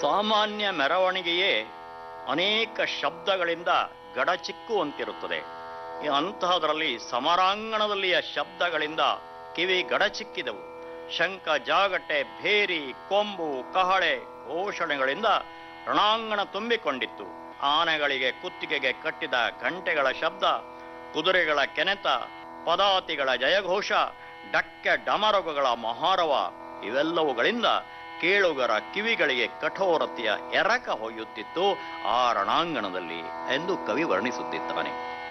ಸಾಮಾನ್ಯ ಮೆರವಣಿಗೆಯೇ ಅನೇಕ ಶಬ್ದಗಳಿಂದ ಗಡಚಿಕ್ಕುವಂತಿರುತ್ತದೆ ಈ ಅಂತಹದರಲ್ಲಿ ಸಮರಾಂಗಣದಲ್ಲಿಯ ಶಬ್ದಗಳಿಂದ ಕಿವಿ ಗಡಚಿಕ್ಕಿದವು ಶಂಖ ಜಾಗಟೆ ಭೇರಿ ಕೊಂಬು ಕಹಳೆ ಘೋಷಣೆಗಳಿಂದ ರಣಾಂಗಣ ತುಂಬಿಕೊಂಡಿತ್ತು ಆನೆಗಳಿಗೆ ಕುತ್ತಿಗೆಗೆ ಕಟ್ಟಿದ ಗಂಟೆಗಳ ಶಬ್ದ ಕುದುರೆಗಳ ಕೆನೆತ ಪದಾತಿಗಳ ಜಯಘೋಷ ಡಕ್ಕೆ ಡಮರುಗಳ ಮಹಾರವ ಇವೆಲ್ಲವುಗಳಿಂದ ಕೇಳುಗರ ಕಿವಿಗಳಿಗೆ ಕಠೋರತೆಯ ಎರಕ ಹೊಯ್ಯುತ್ತಿತ್ತು ಆ ರಣಾಂಗಣದಲ್ಲಿ ಎಂದು ಕವಿ ವರ್ಣಿಸುತ್ತಿದ್ದಾನೆ